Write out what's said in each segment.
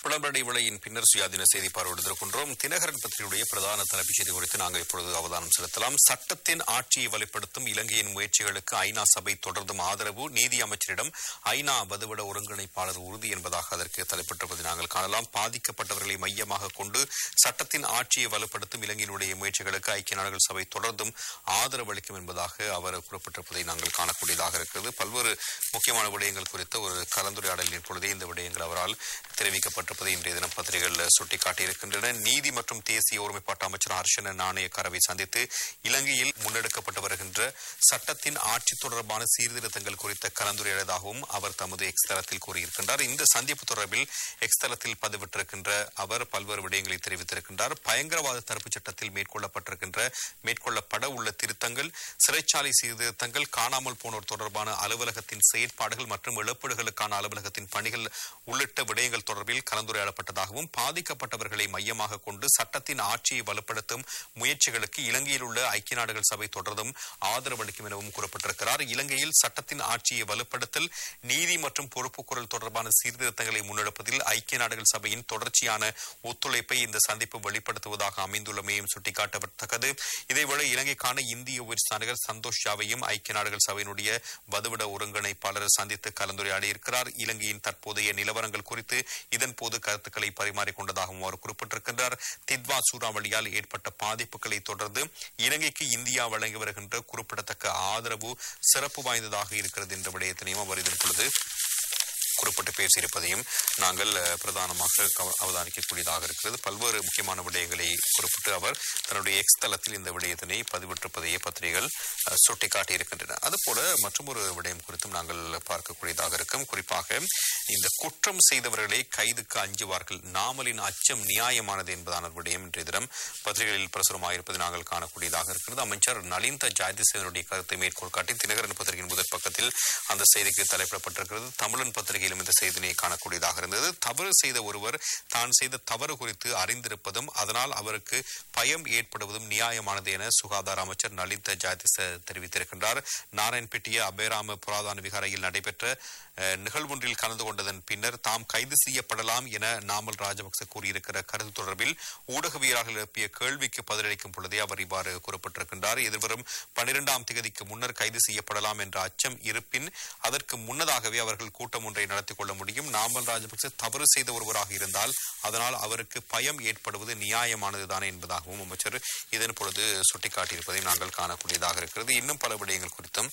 விளம்பர விலையின் பின்னர் சுயாதீன செய்தி பார்வையிடுகின்றோம் தினகரன் பத்திரிகையுடைய பிரதான தலைப்புச் செய்தி குறித்து நாங்கள் இப்பொழுது அவதானம் செலுத்தலாம் சட்டத்தின் ஆட்சியை வலுப்படுத்தும் இலங்கையின் முயற்சிகளுக்கு ஐநா சபை தொடர்ந்தும் ஆதரவு நீதி அமைச்சரிடம் ஐநா வதுவிட ஒருங்கிணைப்பாளர் உறுதி என்பதாக அதற்கு தலைப்பட்டிருப்பதை நாங்கள் காணலாம் பாதிக்கப்பட்டவர்களை மையமாக கொண்டு சட்டத்தின் ஆட்சியை வலுப்படுத்தும் இலங்கையினுடைய முயற்சிகளுக்கு ஐக்கிய நாடுகள் சபை தொடர்ந்தும் ஆதரவு அளிக்கும் என்பதாக அவர் குறிப்பிட்டிருப்பதை நாங்கள் காணக்கூடியதாக இருக்கிறது பல்வேறு முக்கியமான விடயங்கள் குறித்த ஒரு கலந்துரையாடலின் பொழுதே இந்த விடயங்கள் அவரால் தெரிவிக்கப்பட்டிருப்பதை இன்றைய தினம் பத்திரிகைகள் சுட்டிக்காட்டியிருக்கின்றன நீதி மற்றும் தேசிய ஒருமைப்பாட்டு அமைச்சர் ஹர்ஷன நாணயக்காரவை சந்தித்து இலங்கையில் முன்னெடுக்கப்பட்டு வருகின்ற சட்டத்தின் ஆட்சி தொடர்பான சீர்திருத்தங்கள் குறித்த கலந்துரையாடலாகவும் அவர் தமது எக்ஸ் தளத்தில் கூறியிருக்கின்றார் இந்த சந்திப்பு தொடர்பில் எக்ஸ் தளத்தில் பதிவிட்டிருக்கின்ற அவர் பல்வேறு விடயங்களை தெரிவித்திருக்கின்றார் பயங்கரவாத தடுப்புச் சட்டத்தில் மேற்கொள்ளப்பட்டிருக்கின்ற மேற்கொள்ளப்பட உள்ள திருத்தங்கள் சிறைச்சாலை சீர்திருத்தங்கள் காணாமல் போனோர் தொடர்பான அலுவலகத்தின் செயற்பாடுகள் மற்றும் இழப்பீடுகளுக்கான அலுவலகத்தின் பணிகள் உள்ளிட்ட விடயங்கள் தொடர்பில் கலந்துரையாடப்பட்டதாகவும் பாதிக்கப்பட்டவர்களை மையமாக கொண்டு சட்டத்தின் ஆட்சியை வலுப்படுத்தும் முயற்சிகளுக்கு இலங்கையில் உள்ள ஐக்கிய நாடுகள் சபை தொடர்ந்தும் ஆதரவு அளிக்கும் எனவும் கூறப்பட்டிருக்கிறார் இலங்கையில் சட்டத்தின் ஆட்சியை வலுப்படுத்தல் நீதி மற்றும் பொறுப்புக்குரல் தொடர்பான சீர்திருத்தங்களை முன்னெடுப்பதில் ஐக்கிய நாடுகள் சபையின் தொடர்ச்சியான ஒத்துழைப்பை இந்த சந்திப்பு வெளிப்படுத்துவதாக அமைந்துள்ளமையும் சுட்டிக்காட்டத்தக்கது இதேவேளை இலங்கைக்கான இந்திய உயர்ஸ்தானிகர் சந்தோஷ் ஜாவையும் ஐக்கிய நாடுகள் சபையினுடைய வதுவிட ஒருங்கிணைப்பாளர் சந்தித்து கலந்துரையாடியிருக்கிறார் இலங்கையின் தற்போதைய நிலவரங்கள் குறித்து இதன்போது கருத்துக்களை பரிமாறிக்கொண்டதாகவும் அவர் குறிப்பிட்டிருக்கின்றார் தித்வா சூறாவளியால் ஏற்பட்ட பாதிப்புகளை தொடர்ந்து இலங்கைக்கு இந்தியா வழங்கி வருகின்ற குறிப்பிடத்தக்க ஆதரவு சிறப்பு வாய்ந்ததாக இருக்கிறது என்ற விடயத்தினையும் அவர் இதன் பொழுது குறிப்பிட்டு பேசியிருப்பதையும் நாங்கள் அஹ், பிரதானமாக கவ- அவதானிக்கக்கூடியதாக இருக்கிறது பல்வேறு முக்கியமான விடயங்களை குறிப்பிட்டு அவர் தன்னுடைய எக்ஸ் தளத்தில் இந்த விடயத்தினை பதிவிட்டிருப்பதையே பத்திரிகைகள் அஹ், சுட்டிக்காட்டியிருக்கின்றன அதுபோல மற்றொரு விடயம் குறித்தும் நாங்கள் பார்க்கக்கூடியதாக இருக்கும் குறிப்பாக இந்த குற்றம் செய்தவர்களை கைதுக்கு அஞ்சுவார்கள் நாமலின் அச்சம் நியாயமானது என்பதான விடயம் இன்றைய தினம் பத்திரிகைகளில் பிரசுரமாயிருப்பதை நாங்கள் காணக்கூடியதாக இருக்கிறது அமைச்சர் நலிந்த ஜாதிசேவனுடைய கருத்தை மேற்கோள் காட்டி தினகரன் பத்திரிகையின் முதற் பக்கத்தில் அந்த செய்திக்கு தலைப்பிடப்பட்டிருக்கிறது தமிழன் பத்திரிகையிலும் இந்த செய்தினை காணக்கூடியதாக இருந்தது தவறு செய்த ஒருவர் தான் செய்த தவறு குறித்து அறிந்திருப்பதும் அதனால் அவருக்கு பயம் ஏற்படுவதும் நியாயமானது என சுகாதார அமைச்சர் நலிந்த ஜாதிச தெரிவித்திருக்கின்றார் நாராயண்பேட்டிய அபேராம புராதான விகாரையில் நடைபெற்ற அஹ், நிகழ்வொன்றில் கலந்து கொண்டதன் பின்னர் தாம் கைது செய்யப்படலாம் என நாமல் ராஜபக்ச கூறியிருக்கிற கருத்து தொடர்பில் ஊடகவியலாளர்கள் எழுப்பிய கேள்விக்கு பதிலளிக்கும் பொழுதே அவர் இவ்வாறு குறிப்பிட்டிருக்கின்றார் எதிர்வரும் பனிரெண்டாம் தேதிக்கு முன்னர் கைது செய்யப்படலாம் என்ற அச்சம் இருப்பின் அதற்கு முன்னதாகவே அவர்கள் கூட்டம் ஒன்றை நடத்திக் கொள்ள முடியும் நாமல் ராஜபக்ச தவறு செய்த ஒருவராக இருந்தால் அதனால் அவருக்கு பயம் ஏற்படுவது நியாயமானதுதானே என்பதாகவும் அமைச்சர் இதன் பொழுது சுட்டிக்காட்டியிருப்பதை நாங்கள் காணக்கூடியதாக இருக்கிறது இன்னும் பல விடயங்கள் குறித்தும்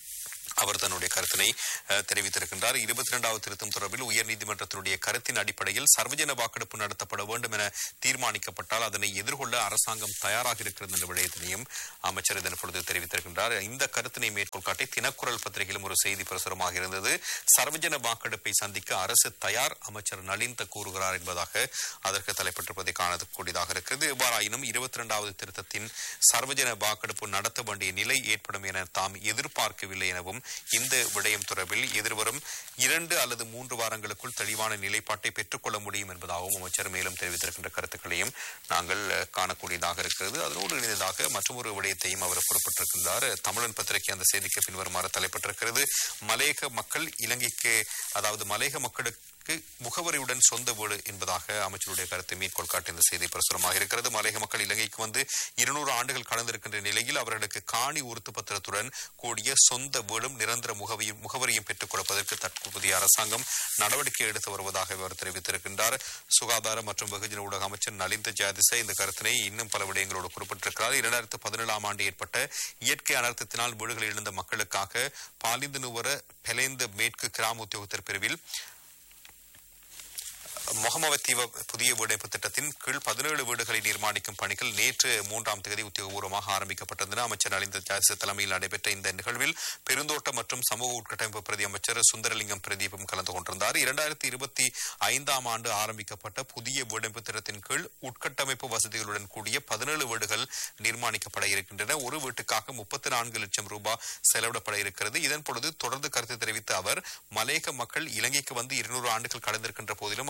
அவர் தன்னுடைய கருத்தினை அஹ், தெரிவித்திருக்கின்றார் இருபத்தி இரண்டாவது திருத்தம் தொடர்பில் உயர்நீதிமன்றத்தினுடைய கருத்தின் அடிப்படையில் சர்வஜன வாக்கெடுப்பு நடத்தப்பட வேண்டும் என தீர்மானிக்கப்பட்டால் அதனை எதிர்கொள்ள அரசாங்கம் தயாராக இருக்கிறது என்ற விடயத்தினையும் அமைச்சர் இதன் பொழுது தெரிவித்திருக்கின்றார் இந்த கருத்தினை மேற்கோள் காட்டி தினக்குரல் பத்திரிகையிலும் ஒரு செய்தி பிரசுரமாக இருந்தது சர்வஜன வாக்கெடுப்பை சந்திக்க அரசு தயார் அமைச்சர் நலிந்த கூறுகிறார் என்பதாக அதற்கு தலைப்பட்டிருப்பதை காணக்கூடியதாக இருக்கிறது இவ்வாறாயினும் இருபத்தி இரண்டாவது திருத்தத்தின் சர்வஜன வாக்கெடுப்பு நடத்த வேண்டிய நிலை ஏற்படும் என தாம் எதிர்பார்க்கவில்லை எனவும் இந்த விடயம் தொடர்பில் எதிர்வரும் இரண்டு அல்லது மூன்று வாரங்களுக்குள் தெளிவான நிலைப்பாட்டை பெற்றுக்கொள்ள முடியும் என்பதாகவும் அமைச்சர் மேலும் தெரிவித்திருக்கின்ற கருத்துக்களையும் நாங்கள் அஹ், காணக்கூடியதாக இருக்கிறது அதனோடு இணைந்ததாக மற்றொரு விடயத்தையும் அவர் குறிப்பிட்டிருக்கின்றார் தமிழன் பத்திரிகை அந்த செய்திக்கு பின்வருமாறு தலைப்பட்டிருக்கிறது மலையக மக்கள் இலங்கைக்கு அதாவது மலையக மக்களுக்கு முகவரியுடன் சொந்த வீடு என்பதாக அமைச்சருடைய கருத்தை மேற்கோள் காட்டி இந்த செய்தி பிரசுரமாக இருக்கிறது மலையக மக்கள் இலங்கைக்கு வந்து இருநூறு ஆண்டுகள் கடந்திருக்கின்ற நிலையில் அவர்களுக்கு காணி உறுத்து பத்திரத்துடன் கூடிய சொந்த வீடும் நிரந்தர முகவையும் முகவரியும் பெற்றுக் கொடுப்பதற்கு தற்போதைய அரசாங்கம் நடவடிக்கை எடுத்து வருவதாக அவர் தெரிவித்திருக்கின்றார் சுகாதார மற்றும் வெகுஜன ஊடக அமைச்சர் நலிந்த ஜாதிச இந்த கருத்தினை இன்னும் பல விடயங்களோடு குறிப்பிட்டிருக்கிறார் இரண்டாயிரத்து பதினேழாம் ஆண்டு ஏற்பட்ட இயற்கை அனர்த்தத்தினால் வீடுகள் இழந்த மக்களுக்காக பாலிந்து நுவர பெலேந்த மேற்கு கிராம உத்தியோகத்தர் பிரிவில் முகமவத்தீவ புதிய வீடமைப்பு திட்டத்தின் கீழ் பதினேழு வீடுகளை நிர்மாணிக்கும் பணிகள் நேற்று மூன்றாம் தேதி உத்தியோகபூர்வமாக ஆரம்பிக்கப்பட்டது அமைச்சர் நலிந்த ஜாதிச தலைமையில் நடைபெற்ற இந்த நிகழ்வில் பெருந்தோட்டம் மற்றும் சமூக உட்கட்டமைப்பு பிரதி அமைச்சர் சுந்தரலிங்கம் பிரதீபம் கலந்து கொண்டிருந்தார் இரண்டாயிரத்தி இருபத்தி ஐந்தாம் ஆண்டு ஆரம்பிக்கப்பட்ட புதிய வீடமைப்பு திட்டத்தின் கீழ் உட்கட்டமைப்பு வசதிகளுடன் கூடிய பதினேழு வீடுகள் நிர்மாணிக்கப்பட இருக்கின்றன ஒரு வீட்டுக்காக முப்பத்தி நான்கு லட்சம் ரூபாய் செலவிடப்பட இருக்கிறது இதன் பொழுது தொடர்ந்து கருத்து தெரிவித்த அவர் மலையக மக்கள் இலங்கைக்கு வந்து இருநூறு ஆண்டுகள் கடந்திருக்கின்ற போதிலும் அவர்களுக்கு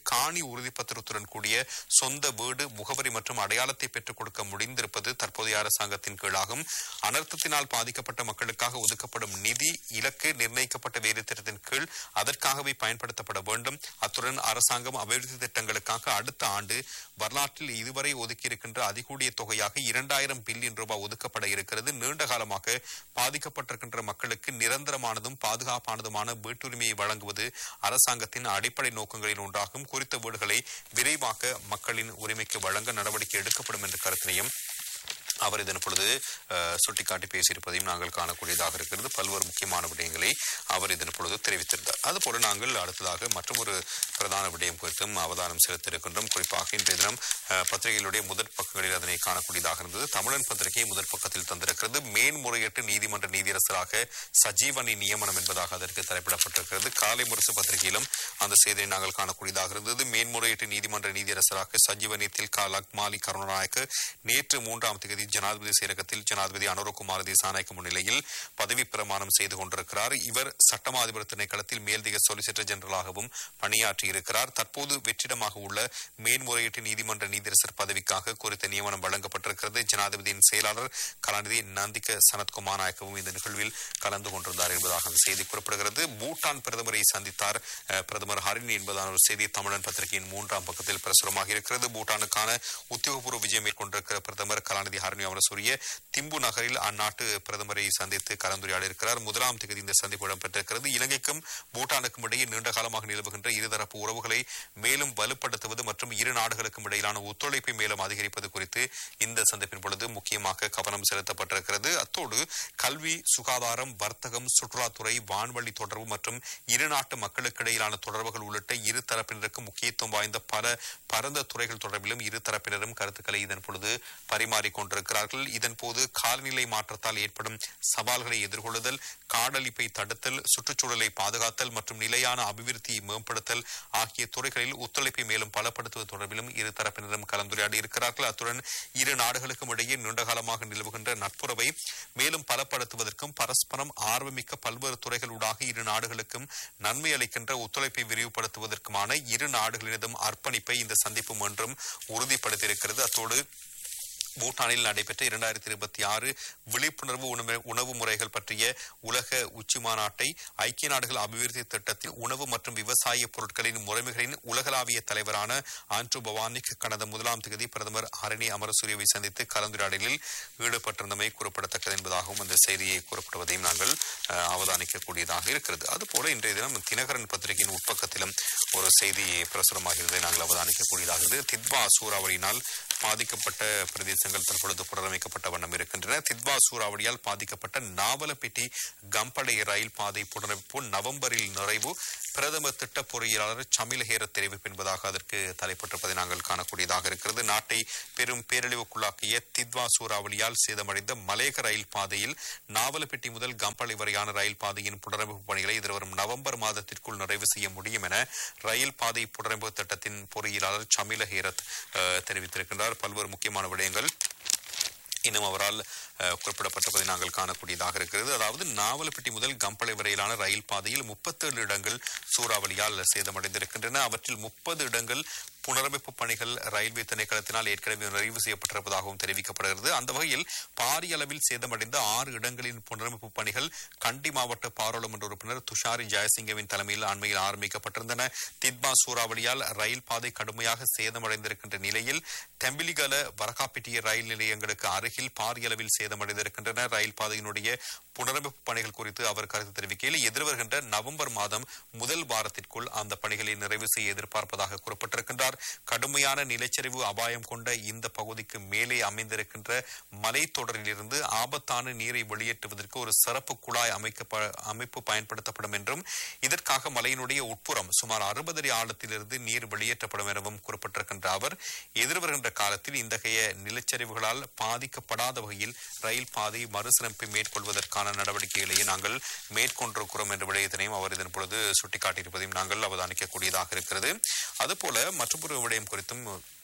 காணி உறுதிப்பத்திரத்துடன் கூடிய சொந்த வீடு முகவரி மற்றும் அடையாளத்தை பெற்றுக் கொடுக்க முடிந்திருப்பது தற்போதைய அரசாங்கத்தின் கீழாகும் அனர்த்தத்தினால் பாதிக்கப்பட்ட மக்களுக்காக ஒதுக்கப்படும் நிதி இலக்கு நிர்ணயிக்கப்பட்ட வேறு திட்டத்தின் கீழ் அதற்காகவே பயன்படுத்தப்பட வேண்டும் அத்துடன் அரசாங்கம் அபிவிருத்தி திட்டங்களுக்காக அடுத்த ஆண்டு வரலாற்றில் இதுவரை ஒதுக்கியிருக்கின்ற அதிகூடிய தொகையாக இரண்டாயிரம் பில்லியன் ரூபாய் ஒதுக்கப்பட இருக்கிறது நீண்ட காலமாக பாதிக்கப்பட்டிருக்கின்ற மக்களுக்கு நிரந்தரமானதும் பாதுகாப்பானதுமான வீட்டுரிமையை வழங்குவது அரசாங்கத்தின் அடிப்படை நோக்கங்களில் ஒன்றாகும் குறித்த வீடுகளை விரைவாக மக்களின் உரிமைக்கு வழங்க நடவடிக்கை எடுக்கப்படும் என்ற கருத்தினையும் அவர் இதன் பொழுது அஹ், சுட்டிக்காட்டி பேசியிருப்பதையும் நாங்கள் காணக்கூடியதாக இருக்கிறது பல்வேறு முக்கியமான விடயங்களை அவர் இதன் பொழுது தெரிவித்திருந்தார் அதுபோல நாங்கள் அடுத்ததாக மற்றொரு பிரதான விடயம் குறித்தும் அவதானம் செலுத்த இருக்கின்றோம் குறிப்பாக இன்றைய தினம் அஹ், பத்திரிகைகளுடைய முதற் பக்கங்களில் அதனை காணக்கூடியதாக இருந்தது தமிழன் பத்திரிகை முதற் பக்கத்தில் தந்திருக்கிறது மேன்முறையீட்டு நீதிமன்ற நீதியரசராக சஜீவனி நியமனம் என்பதாக அதற்கு தலைப்பிடப்பட்டிருக்கிறது காலை முரசு பத்திரிகையிலும் அந்த செய்தியை நாங்கள் காணக்கூடியதாக இருந்தது மேன்முறையீட்டு நீதிமன்ற நீதியரசராக சஜீவனி தில்கா லக்மாலி கருணாநாயக்க நேற்று மூன்றாம் தேதி ஜனாதிபதி செயலகத்தில் ஜனாதிபதி அனுரகுமார் திசாநாயக்க முன்னிலையில் பதவி பிரமாணம் செய்து கொண்டிருக்கிறார் இவர் சட்டமா அதிபர் திணைக்களத்தில் மேல்திக சொலிசிட்டர் ஜெனரலாகவும் பணியாற்றி இருக்கிறார் தற்போது வெற்றிடமாக உள்ள மேன்முறையீட்டு நீதிமன்ற நீதியரசர் பதவிக்காக குறித்த நியமனம் வழங்கப்பட்டிருக்கிறது ஜனாதிபதியின் செயலாளர் கலாநிதி நந்திக சனத்குமார் நாயக்கவும் இந்த நிகழ்வில் கலந்து கொண்டிருந்தார் என்பதாக அந்த செய்தி குறிப்பிடுகிறது பூட்டான் பிரதமரை சந்தித்தார் அஹ், பிரதமர் ஹரிணி என்பதான ஒரு செய்தி தமிழன் பத்திரிகையின் மூன்றாம் பக்கத்தில் பிரசுரமாக இருக்கிறது பூட்டானுக்கான உத்தியோகபூர்வ விஜயம் மேற்கொண்டிருக்கிற பிரதமர் கலாநிதி ஹரணி அமரசூரிய திம்பு நகரில் அந்நாட்டு பிரதமரை சந்தித்து கலந்துரையாட இருக்கிறார் முதலாம் தேதி இந்த சந்திப்பு இடம்பெற்றிருக்கிறது இலங்கைக்கும் பூட்டானுக்கும் இடையே நீண்ட காலமாக நிலவுகின்ற இருதரப்பு உறவுகளை மேலும் வலுப்படுத்துவது மற்றும் இரு நாடுகளுக்கும் இடையிலான ஒத்துழைப்பை மேலும் அதிகரிப்பது குறித்து இந்த சந்திப்பின் பொழுது முக்கியமாக கவனம் செலுத்தப்பட்டிருக்கிறது அத்தோடு கல்வி சுகாதாரம் வர்த்தகம் சுற்றுலாத்துறை வான்வழி தொடர்பு மற்றும் இரு நாட்டு மக்களுக்கு இடையிலான தொடர்புகள் உள்ளிட்ட இரு தரப்பினருக்கும் முக்கியத்துவம் வாய்ந்த பல பரந்த துறைகள் தொடர்பிலும் இரு தரப்பினரும் கருத்துக்களை இதன் பொழுது பரிமாறிக் கொண்டிருக்கிறார்கள் இதன் போது காலநிலை மாற்றத்தால் ஏற்படும் சவால்களை எதிர்கொள்ளுதல் காடழிப்பை தடுத்தல் சுற்றுச்சூழலை பாதுகாத்தல் மற்றும் நிலையான அபிவிருத்தியை மேம்படுத்தல் ஆகிய துறைகளில் ஒத்துழைப்பை மேலும் பலப்படுத்துவது தொடர்பிலும் இரு தரப்பினரும் கலந்துரையாடி இருக்கிறார்கள் அத்துடன் இரு நாடுகளுக்கும் இடையே நீண்டகாலமாக நிலவுகின்ற நட்புறவை மேலும் பலப்படுத்துவதற்கும் பரஸ்பரம் ஆர்வமிக்க பல்வேறு துறைகளூடாக இரு நாடுகளுக்கும் நன்மை அளிக்கின்ற ஒத்துழைப்பை விரிவுபடுத்துவதற்குமான இரு நாடுகளினதும் அர்ப்பணிப்பை இந்த சந்திப்பு மன்றம் உறுதிப்படுத்தியிருக்கிறது அத்தோடு பூட்டானில் நடைபெற்ற இரண்டாயிரத்தி இருபத்தி ஆறு விழிப்புணர்வு உணவு உணவு முறைகள் பற்றிய உலக உச்சி மாநாட்டை ஐக்கிய நாடுகள் அபிவிருத்தி திட்டத்தில் உணவு மற்றும் விவசாய பொருட்களின் முறைமைகளின் உலகளாவிய தலைவரான ஆண்ட்ரூ பவானிக் கடந்த முதலாம் தேதி பிரதமர் ஹரணி அமரசூரியவை சந்தித்து கலந்துரையாடலில் ஈடுபட்டிருந்தமை குறிப்பிடத்தக்கது என்பதாகவும் அந்த செய்தியை குறிப்பிடுவதையும் நாங்கள் அஹ், அவதானிக்கக்கூடியதாக இருக்கிறது அதுபோல இன்றைய தினம் தினகரன் பத்திரிகையின் உட்பக்கத்திலும் ஒரு செய்தி பிரசுரமாகிறதை நாங்கள் அவதானிக்கக்கூடியதாக இருந்தது தித்வா சூறாவளியினால் பாதிக்கப்பட்ட பிரதேசங்கள் தற்பொழுது புனரமைக்கப்பட்ட வண்ணம் இருக்கின்றன தித்வா சூறாவளியால் பாதிக்கப்பட்ட நாவலப்பிட்டி கம்பளை ரயில் பாதை புனரமைப்பு நவம்பரில் நிறைவு பிரதமர் திட்ட பொறியியலாளர் சமிலஹேர தெரிவிப்பு என்பதாக அதற்கு தலைப்பட்டிருப்பதை நாங்கள் காணக்கூடியதாக இருக்கிறது நாட்டை பெரும் பேரழிவுக்குள்ளாக்கிய தித்வா சூறாவளியால் சேதமடைந்த மலேக ரயில் பாதையில் நாவலப்பிட்டி முதல் கம்பளை வரையான ரயில் பாதையின் புனரமைப்பு பணிகளை எதிர்வரும் நவம்பர் மாதத்திற்குள் நிறைவு செய்ய முடியும் என ரயில் பாதை புனரமைப்பு திட்டத்தின் பொறியியலாளர் சமில ஹேரத் அஹ், தெரிவித்திருக்கின்றார் பல்வேறு முக்கியமான விடயங்கள் இன்னும் அவரால் அஹ், குறிப்பிடப்பட்டிருப்பதை நாங்கள் காணக்கூடியதாக இருக்கிறது அதாவது நாவலப்பிட்டி முதல் கம்பளை வரையிலான ரயில் பாதையில் முப்பத்தேழு இடங்கள் சூறாவளியால் சேதமடைந்திருக்கின்றன அவற்றில் முப்பது இடங்கள் புனரமைப்பு பணிகள் ரயில்வே திணைக்களத்தினால் ஏற்கனவே நிறைவு செய்யப்பட்டிருப்பதாகவும் தெரிவிக்கப்படுகிறது அந்த வகையில் பாரிய அளவில் சேதமடைந்த ஆறு இடங்களின் புனரமைப்பு பணிகள் கண்டி மாவட்ட பாராளுமன்ற உறுப்பினர் துஷாரி ஜெயசிங்கவின் தலைமையில் அண்மையில் ஆரம்பிக்கப்பட்டிருந்தன தித்மா சூறாவளியால் ரயில் பாதை கடுமையாக சேதமடைந்திருக்கின்ற நிலையில் தெம்பிலிகல வரகாப்பிட்டிய ரயில் நிலையங்களுக்கு அருகில் பாரிய அளவில் சேதமடைந்திருக்கின்றன ரயில் பாதையினுடைய புனரமைப்பு பணிகள் குறித்து அவர் கருத்து தெரிவிக்கையில் எதிர்வருகின்ற நவம்பர் மாதம் முதல் வாரத்திற்குள் அந்த பணிகளை நிறைவு செய்ய எதிர்பார்ப்பதாக குறிப்பிட்டிருக்கின்றார் கடுமையான நிலச்சரிவு அபாயம் கொண்ட இந்த பகுதிக்கு மேலே அமைந்திருக்கின்ற மலைத்தொடரிலிருந்து ஆபத்தான நீரை வெளியேற்றுவதற்கு ஒரு சிறப்பு குழாய் அமைக்க அமைப்பு பயன்படுத்தப்படும் என்றும் இதற்காக மலையினுடைய உட்புறம் சுமார் அறுபது அடி ஆழத்திலிருந்து நீர் வெளியேற்றப்படும் எனவும் குறிப்பிட்டிருக்கின்ற அவர் எதிர்வருகின்ற காலத்தில் இத்தகைய நிலச்சரிவுகளால் பாதிக்கப்படாத வகையில் ரயில் பாதை மறுசீரமைப்பை மேற்கொள்வதற்கான நடவடிக்கைகளையே நாங்கள் மேற்கொண்டிருக்கிறோம் என்ற விடயத்தினையும் அவர் இதன் பொழுது சுட்டிக்காட்டியிருப்பதையும் நாங்கள் அவதானிக்கக்கூடியதாக இருக்கிறது அதுபோல மற்றொரு விடயம் குறித்தும்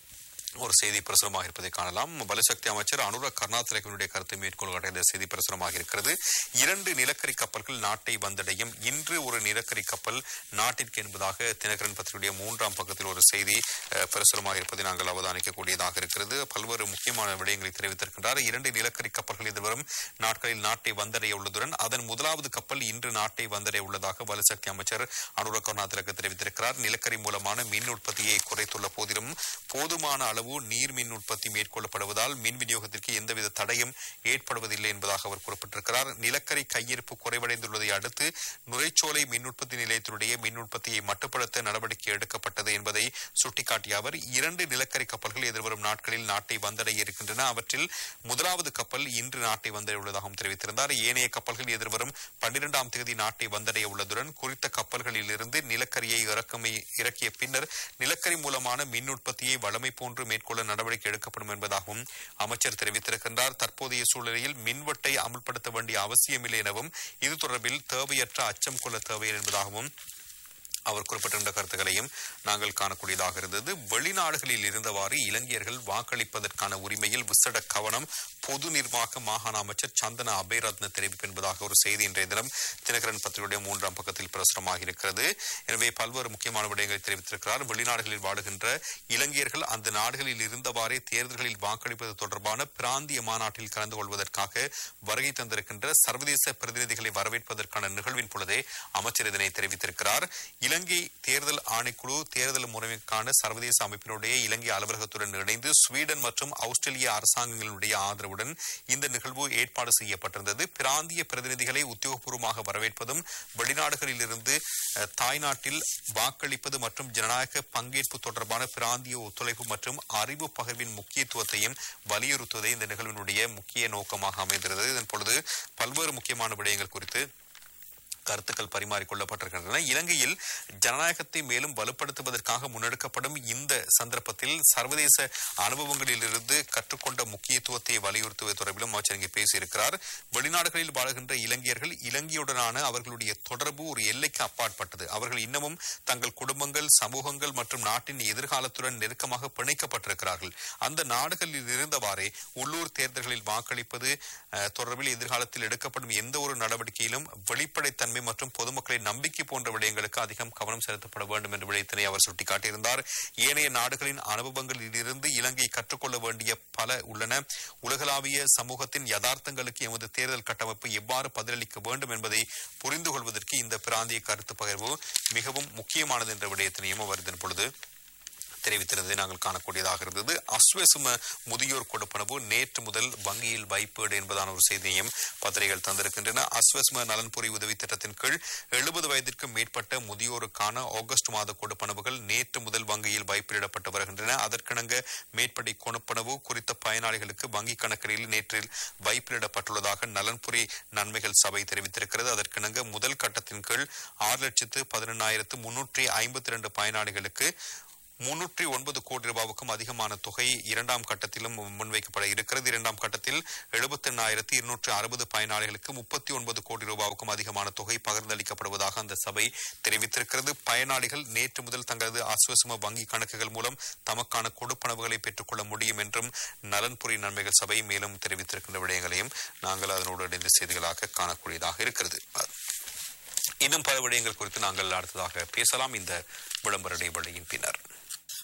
ஒரு செய்தி பிரசுரமாக இருப்பதை காணலாம் பலசக்தி அமைச்சர் அனுராக் கருணாதிலகனுடைய கருத்தை மேற்கொள்கிற இந்த செய்தி பிரசுரமாக இருக்கிறது இரண்டு நிலக்கரி கப்பல்கள் நாட்டை வந்தடையும் இன்று ஒரு நிலக்கரி கப்பல் நாட்டிற்கு என்பதாக தினகரன் பத்திரிகையுடைய மூன்றாம் பக்கத்தில் ஒரு செய்தி அஹ், பிரசுரமாக இருப்பதை நாங்கள் அவதானிக்கக்கூடியதாக இருக்கிறது பல்வேறு முக்கியமான விடயங்களை தெரிவித்திருக்கின்றார் இரண்டு நிலக்கரி கப்பல்கள் எதிர்வரும் நாட்களில் நாட்டை வந்தடைய உள்ளதுடன் அதன் முதலாவது கப்பல் இன்று நாட்டை வந்தடைய உள்ளதாக பலசக்தி அமைச்சர் அனுராக் கருணாதிலக தெரிவித்திருக்கிறார் நிலக்கரி மூலமான மின் உற்பத்தியை குறைத்துள்ள போதிலும் போதுமான அளவு நீர் மின் உற்பத்தி மேற்கொள்ளப்படுவதால் மின் விநியோகத்திற்கு எந்தவித தடையும் ஏற்படுவதில்லை என்பதாக அவர் குறிப்பிட்டிருக்கிறார் நிலக்கரி கையிருப்பு குறைவடைந்துள்ளதை அடுத்து நுரைச்சோலை மின் உற்பத்தி நிலையத்தினுடைய மின் உற்பத்தியை மட்டுப்படுத்த நடவடிக்கை எடுக்கப்பட்டது என்பதை சுட்டிக்காட்டிய அவர் இரண்டு நிலக்கரி கப்பல்கள் எதிர்வரும் நாட்களில் நாட்டை வந்தடைய இருக்கின்றன அவற்றில் முதலாவது கப்பல் இன்று நாட்டை வந்தடைய உள்ளதாகவும் தெரிவித்திருந்தார் ஏனைய கப்பல்கள் எதிர்வரும் பன்னிரெண்டாம் தேதி நாட்டை வந்தடைய உள்ளதுடன் குறித்த கப்பல்களிலிருந்து நிலக்கரியை இறக்கமை இறக்கிய பின்னர் நிலக்கரி மூலமான மின் உற்பத்தியை வளமை போன்று மேற்கொள்ள நடவடிக்கை எடுக்கப்படும் என்பதாகவும் அமைச்சர் தெரிவித்திருக்கின்றார் தற்போதைய சூழ்நிலையில் மின்வெட்டை அமல்படுத்த வேண்டிய அவசியமில்லை எனவும் இது தொடர்பில் தேவையற்ற அச்சம் கொள்ள தேவையில்லை என்பதாகவும் அவர் குறிப்பிட்டிருந்த கருத்துக்களையும் நாங்கள் காணக்கூடியதாக இருந்தது வெளிநாடுகளில் இருந்தவாறு இலங்கையர்கள் வாக்களிப்பதற்கான உரிமையில் விசேட கவனம் பொது நிர்வாக மாகாண அமைச்சர் சந்தன அபேரத்ன தெரிவிப்பு என்பதாக ஒரு செய்தி இன்றைய தினம் தினகரன் பத்திரிகையுடைய மூன்றாம் பக்கத்தில் பிரசுரமாக இருக்கிறது எனவே பல்வேறு முக்கியமான விடயங்களை தெரிவித்திருக்கிறார் வெளிநாடுகளில் வாழுகின்ற இலங்கையர்கள் அந்த நாடுகளில் இருந்தவாறே தேர்தல்களில் வாக்களிப்பது தொடர்பான பிராந்திய மாநாட்டில் கலந்து கொள்வதற்காக வருகை தந்திருக்கின்ற சர்வதேச பிரதிநிதிகளை வரவேற்பதற்கான நிகழ்வின் பொழுதே அமைச்சர் இதனை தெரிவித்திருக்கிறார் இலங்கை தேர்தல் ஆணைக்குழு தேர்தல் முறைமைக்கான சர்வதேச அமைப்பினுடைய இலங்கை அலுவலகத்துடன் இணைந்து ஸ்வீடன் மற்றும் ஆஸ்திரேலிய அரசாங்கங்களுடைய ஆதரவுடன் இந்த நிகழ்வு ஏற்பாடு செய்யப்பட்டிருந்தது பிராந்திய பிரதிநிதிகளை உத்தியோகபூர்வமாக வரவேற்பதும் வெளிநாடுகளிலிருந்து அஹ், தாய்நாட்டில் வாக்களிப்பது மற்றும் ஜனநாயக பங்கேற்பு தொடர்பான பிராந்திய ஒத்துழைப்பு மற்றும் அறிவு பகிர்வின் முக்கியத்துவத்தையும் வலியுறுத்துவதே இந்த நிகழ்வினுடைய முக்கிய நோக்கமாக அமைந்திருந்தது இதன் பொழுது பல்வேறு முக்கியமான விடயங்கள் குறித்து கருத்துக்கள் பரிமாறிக்கொள்ளப்பட்டிருக்கின்றன இலங்கையில் ஜனநாயகத்தை மேலும் வலுப்படுத்துவதற்காக முன்னெடுக்கப்படும் இந்த சந்தர்ப்பத்தில் சர்வதேச அனுபவங்களிலிருந்து கற்றுக்கொண்ட முக்கியத்துவத்தை வலியுறுத்துவது தொடர்பிலும் அமைச்சர் இங்கே பேசியிருக்கிறார் வெளிநாடுகளில் வாழுகின்ற இலங்கையர்கள் இலங்கையுடனான அவர்களுடைய தொடர்பு ஒரு எல்லைக்கு அப்பாற்பட்டது அவர்கள் இன்னமும் தங்கள் குடும்பங்கள் சமூகங்கள் மற்றும் நாட்டின் எதிர்காலத்துடன் நெருக்கமாக பிணைக்கப்பட்டிருக்கிறார்கள் அந்த நாடுகளில் இருந்தவாறே உள்ளூர் தேர்தல்களில் வாக்களிப்பது அஹ், தொடர்பில் எதிர்காலத்தில் எடுக்கப்படும் எந்த ஒரு நடவடிக்கையிலும் வெளிப்படைத்தன்மை மற்றும் பொதுமக்களின் நம்பிக்கை போன்ற விடயங்களுக்கு அதிகம் கவனம் செலுத்தப்பட வேண்டும் என்ற விடயத்தினை அவர் சுட்டிக்காட்டியிருந்தார் ஏனைய நாடுகளின் அனுபவங்களில் இருந்து இலங்கை கற்றுக்கொள்ள வேண்டிய பல உள்ளன உலகளாவிய சமூகத்தின் யதார்த்தங்களுக்கு எமது தேர்தல் கட்டமைப்பு எவ்வாறு பதிலளிக்க வேண்டும் என்பதை புரிந்து கொள்வதற்கு இந்த பிராந்திய கருத்து பகிர்வு மிகவும் முக்கியமானது என்ற விடயத்தினையும் அவர் இதன் பொழுது தெரிவித்திருந்ததை நாங்கள் காணக்கூடியதாக இருந்தது அஸ்வசும முதியோர் கொடுப்பனவு நேற்று முதல் வங்கியில் வைப்பீடு என்பதான ஒரு செய்தியையும் பத்திரிகைகள் தந்திருக்கின்றன அஸ்வசும நலன்புரி உதவி திட்டத்தின் கீழ் எழுபது வயதிற்கும் மேற்பட்ட முதியோருக்கான ஆகஸ்ட் மாத கொடுப்பனவுகள் நேற்று முதல் வங்கியில் வைப்பிடப்பட்டு வருகின்றன அதற்கிணங்க மேற்படி கொடுப்பனவு குறித்த பயனாளிகளுக்கு வங்கி கணக்கில் நேற்றில் வைப்பிடப்பட்டுள்ளதாக நலன்புரி நன்மைகள் சபை தெரிவித்திருக்கிறது அதற்கிணங்க முதல் கட்டத்தின் கீழ் ஆறு லட்சத்து பதினெண்ணாயிரத்து முன்னூற்றி ஐம்பத்தி இரண்டு பயனாளிகளுக்கு முன்னூற்றி ஒன்பது கோடி ரூபாவுக்கும் அதிகமான தொகை இரண்டாம் கட்டத்திலும் முன்வைக்கப்பட இருக்கிறது இரண்டாம் கட்டத்தில் எழுபத்தி எண்ணாயிரத்தி இருநூற்று அறுபது பயனாளிகளுக்கு முப்பத்தி ஒன்பது கோடி ரூபாவுக்கும் அதிகமான தொகை பகிர்ந்தளிக்கப்படுவதாக அந்த சபை தெரிவித்திருக்கிறது பயனாளிகள் நேற்று முதல் தங்களது அஸ்வசம வங்கி கணக்குகள் மூலம் தமக்கான கொடுப்பனவுகளை பெற்றுக்கொள்ள முடியும் என்றும் நலன்புரி நன்மைகள் சபை மேலும் தெரிவித்திருக்கின்ற விடயங்களையும் நாங்கள் அதனோடு இணைந்த செய்திகளாக காணக்கூடியதாக இருக்கிறது இன்னும் பல விடயங்கள் குறித்து நாங்கள் அடுத்ததாக பேசலாம் இந்த விளம்பர இடைவெளியின் பின்னர்